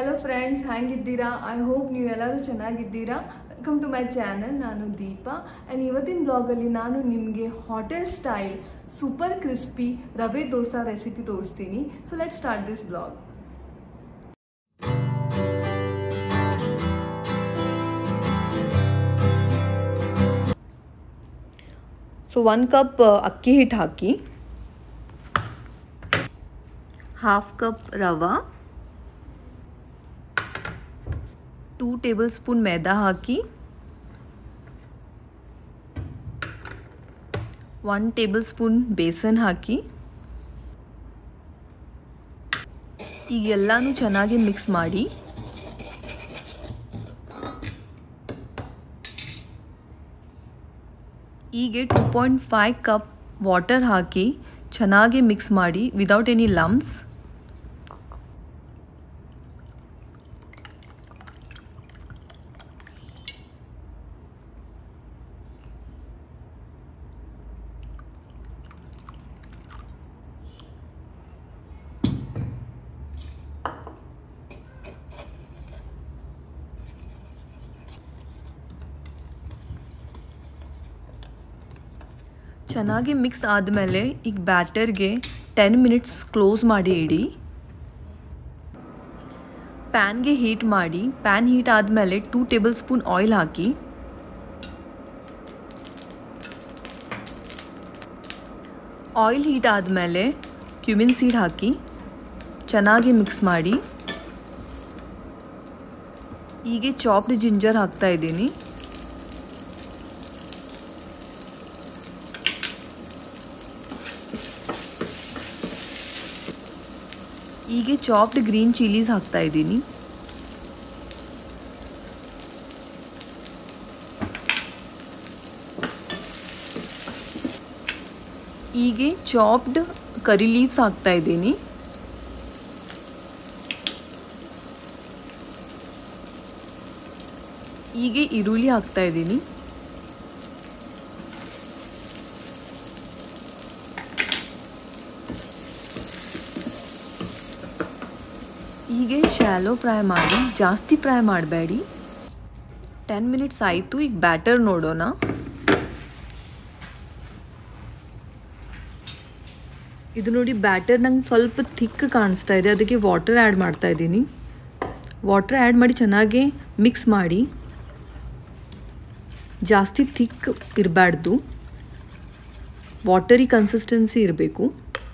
hello friends ಹೇಗಿದ್ದೀರಾ I hope ನೀವೆಲ್ಲರೂ ಚೆನ್ನಾಗಿದ್ದೀರಾ ವೆಲ್ಕಮ್ ಟು ಮೈ ಚಾನಲ್ ನಾನು ದೀಪಾ ಆ್ಯಂಡ್ ಇವತ್ತಿನ ಬ್ಲಾಗಲ್ಲಿ ನಾನು ನಿಮಗೆ ಹೋಟೆಲ್ ಸ್ಟೈಲ್ ಸೂಪರ್ ಕ್ರಿಸ್ಪಿ ರವೆ ದೋಸಾ ರೆಸಿಪಿ ತೋರಿಸ್ತೀನಿ so let start this blog so one cup ಅಕ್ಕಿ ಹಿಟ್ಟು ಹಾಕಿ ಹಾಫ್ ಕಪ್ ರವೆ ಟೂ ಟೇಬಲ್ ಸ್ಪೂನ್ मैदा ಹಾಕಿ ಒನ್ ಟೇಬಲ್ ಸ್ಪೂನ್ ಬೇಸನ್ ಹಾಕಿ ಈಗ ಎಲ್ಲನೂ ಚೆನ್ನಾಗಿ ಮಿಕ್ಸ್ ಮಾಡಿ ಹೀಗೆ two point five cup water ಹಾಕಿ ಚೆನ್ನಾಗಿ ಮಿಕ್ಸ್ ಮಾಡಿ ವಿದೌಟ್ ಎನಿ ಲಮ್ಸ್ ಚೆನ್ನಾಗಿ ಮಿಕ್ಸ್ ಆದಮೇಲೆ ಈಗ ಬ್ಯಾಟರ್ಗೆ ಟೆನ್ ಮಿನಿಟ್ಸ್ ಕ್ಲೋಸ್ ಮಾಡಿ ಇಡಿ ಪ್ಯಾನ್ಗೆ ಹೀಟ್ ಮಾಡಿ ಪ್ಯಾನ್ ಹೀಟ್ ಆದಮೇಲೆ ಟೂ ಟೇಬಲ್ ಸ್ಪೂನ್ ಆಯಿಲ್ ಹಾಕಿ ಆಯಿಲ್ ಹೀಟ್ ಆದಮೇಲೆ ಕ್ಯುಮಿನ್ ಸೀಡ್ ಹಾಕಿ ಚೆನ್ನಾಗಿ ಮಿಕ್ಸ್ ಮಾಡಿ ಹೀಗೆ ಚಾಪ್ಡ್ ಜಿಂಜರ್ ಹಾಕ್ತಾ ಇದ್ದೀನಿ ಹೀಗೆ ಚಾಪ್ಡ್ ಗ್ರೀನ್ ಚಿಲ್ಲೀಸ್ ಹಾಕ್ತಾ ಇದ್ದೀನಿ ಹೀಗೆ ಚಾಪ್ಡ್ ಕರಿ ಲೀವ್ಸ್ ಹಾಕ್ತಾ ಇದ್ದೀನಿ ಹೀಗೆ ಈರುಳ್ಳಿ ಹಾಕ್ತಾ ಇದ್ದೀನಿ ಹೀಗೆ ಶಾಲೋ ಫ್ರೈ ಮಾಡಿ ಜಾಸ್ತಿ ಫ್ರೈ ಮಾಡಬೇಡಿ ಟೆನ್ ಮಿನಿಟ್ಸ್ ಆಯಿತು ಈಗ ಬ್ಯಾಟರ್ ನೋಡೋಣ ಇದು ನೋಡಿ ಬ್ಯಾಟರ್ ನಂಗೆ ಸ್ವಲ್ಪ ಥಿಕ್ ಕಾಣಿಸ್ತಾ ಇದೆ ಅದಕ್ಕೆ ವಾಟರ್ ಆ್ಯಡ್ ಮಾಡ್ತಾ ಇದ್ದೀನಿ ವಾಟರ್ ಆ್ಯಡ್ ಮಾಡಿ ಚೆನ್ನಾಗಿ ಮಿಕ್ಸ್ ಮಾಡಿ ಜಾಸ್ತಿ ಥಿಕ್ ಇರಬಾರ್ದು ವಾಟರಿ ಕನ್ಸಿಸ್ಟೆನ್ಸಿ ಇರಬೇಕು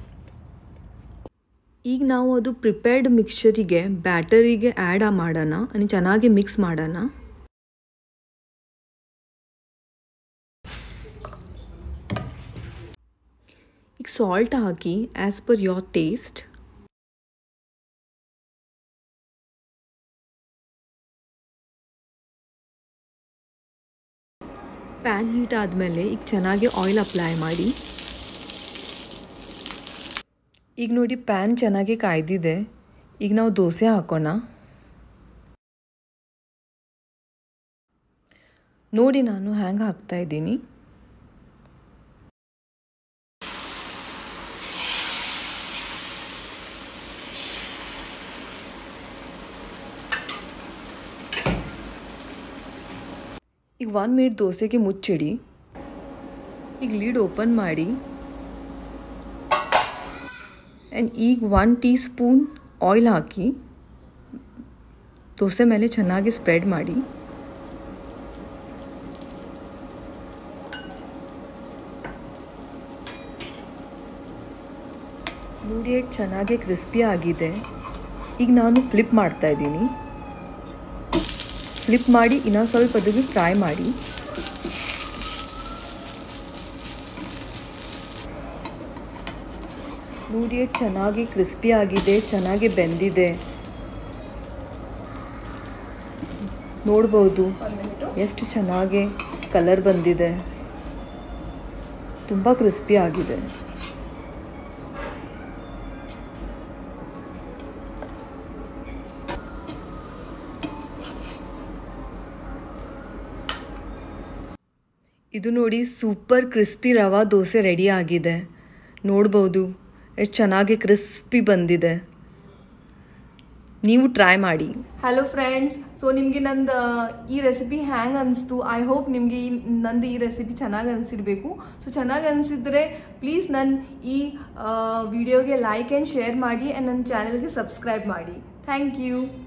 ಈಗ ನಾವು ಅದು ಪ್ರಿಪೇರ್ಡ್ ಮಿಕ್ಸ್ಚರಿಗೆ ಬ್ಯಾಟರಿಗೆ ಆ್ಯಡ್ ಮಾಡೋಣ ಅಂದರೆ ಚೆನ್ನಾಗಿ ಮಿಕ್ಸ್ ಮಾಡೋಣ ಈಗ ಸಾಲ್ಟ್ ಹಾಕಿ as per your taste pan heat ಆದಮೇಲೆ ಈಗ ಚೆನ್ನಾಗಿ ಆಯಿಲ್ ಅಪ್ಲೈ ಮಾಡಿ ಈಗ ನೋಡಿ ಪ್ಯಾನ್ ಚೆನ್ನಾಗಿ ಕಾಯ್ದಿದೆ ಈಗ ನಾವು ದೋಸೆ ಹಾಕೋಣ ನೋಡಿ ನಾನು ಹ್ಯಾಂಗೆ ಹಾಕ್ತಾ ಇದ್ದೀನಿ ಈಗ ಒನ್ ಮಿನಿಟ್ ದೋಸೆಗೆ ಮುಚ್ಚಿಡಿ ಈಗ ಲೀಡ್ ಓಪನ್ ಮಾಡಿ ಆ್ಯಂಡ್ ಈಗ ಒನ್ ಟೀ ಸ್ಪೂನ್ ಆಯಿಲ್ ಹಾಕಿ ದೋಸೆ ಮೇಲೆ ಚೆನ್ನಾಗಿ ಸ್ಪ್ರೆಡ್ ಮಾಡಿ ನೋಡಿ ಎಷ್ಟು ಚೆನ್ನಾಗಿ ಕ್ರಿಸ್ಪಿ ಆಗಿದೆ ಈಗ ನಾನು ಫ್ಲಿಪ್ ಮಾಡ್ತಾ ಇದ್ದೀನಿ ಫ್ಲಿಪ್ ಮಾಡಿ ಇನ್ನೊಂದು ಸ್ವಲ್ಪ ಅದಕ್ಕೆ ಫ್ರೈ ಮಾಡಿ ನೋಡಿ ಎಷ್ಟು ಚೆನ್ನಾಗಿ ಕ್ರಿಸ್ಪಿ ಆಗಿದೆ ಚೆನ್ನಾಗಿ ಬೆಂದಿದೆ ನೋಡ್ಬೋದು ಎಷ್ಟು ಚೆನ್ನಾಗಿ ಕಲರ್ ಬಂದಿದೆ ತುಂಬ ಕ್ರಿಸ್ಪಿ ಆಗಿದೆ ಇದು ನೋಡಿ super crispy rava dosa ready ಆಗಿದೆ ನೋಡ್ಬೋದು ಎಷ್ಟು ಚೆನ್ನಾಗಿ ಕ್ರಿಸ್ಪಿ ಬಂದಿದೆ ನೀವು ಟ್ರೈ ಮಾಡಿ ಹಲೋ ಫ್ರೆಂಡ್ಸ್ ಸೊ ನಿಮಗೆ ನಂದು ಈ ರೆಸಿಪಿ ಹ್ಯಾಂಗ್ ಅನಿಸ್ತು ಐ ಹೋಪ್ ನಿಮಗೆ ಈ ನಂದು ಈ ರೆಸಿಪಿ ಚೆನ್ನಾಗಿ ಅನಿಸಿರ್ಬೇಕು ಸೊ ಚೆನ್ನಾಗಿ ಅನಿಸಿದ್ರೆ ಪ್ಲೀಸ್ ನನ್ನ ಈ ವಿಡಿಯೋಗೆ ಲೈಕ್ ಆ್ಯಂಡ್ ಶೇರ್ ಮಾಡಿ ಆ್ಯಂಡ್ ನನ್ನ ಚಾನಲ್ಗೆ ಸಬ್ಸ್ಕ್ರೈಬ್ ಮಾಡಿ ಥ್ಯಾಂಕ್ ಯು